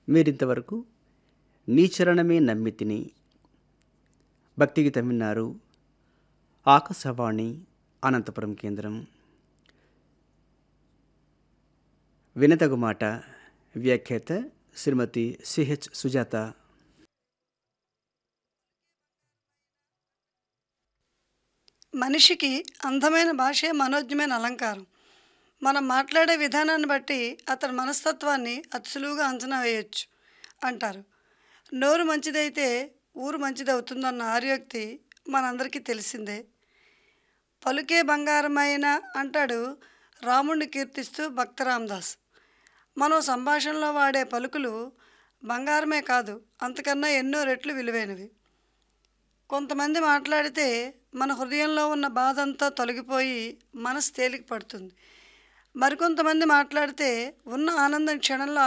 మీరింతవరకు నీ చరణమే నమ్మితిని భక్తిగీతం విన్నారు ఆకాశవాణి అనంతపురం కేంద్రం వినతగు మాట వ్యాఖ్యాత శ్రీమతి సిహెచ్ సుజాత మనిషికి అందమైన భాషే మనోజ్ఞమైన అలంకారం మనం మాట్లాడే విధానాన్ని బట్టి అతని మనస్తత్వాన్ని అతి సులువుగా అంచనా వేయొచ్చు అంటారు నోరు మంచిదైతే ఊరు మంచిదవుతుందన్న ఆర్యోక్తి మనందరికీ తెలిసిందే పలుకే బంగారమైన అంటాడు రాముణ్ణి కీర్తిస్తూ భక్త రామదాస్ మనం సంభాషణలో వాడే పలుకులు బంగారమే కాదు అంతకన్నా ఎన్నో రెట్లు విలువైనవి కొంతమంది మాట్లాడితే మన హృదయంలో ఉన్న బాధ అంతా తొలగిపోయి మనసు తేలిక పడుతుంది మరికొంతమంది మాట్లాడితే ఉన్న ఆనందం క్షణంలో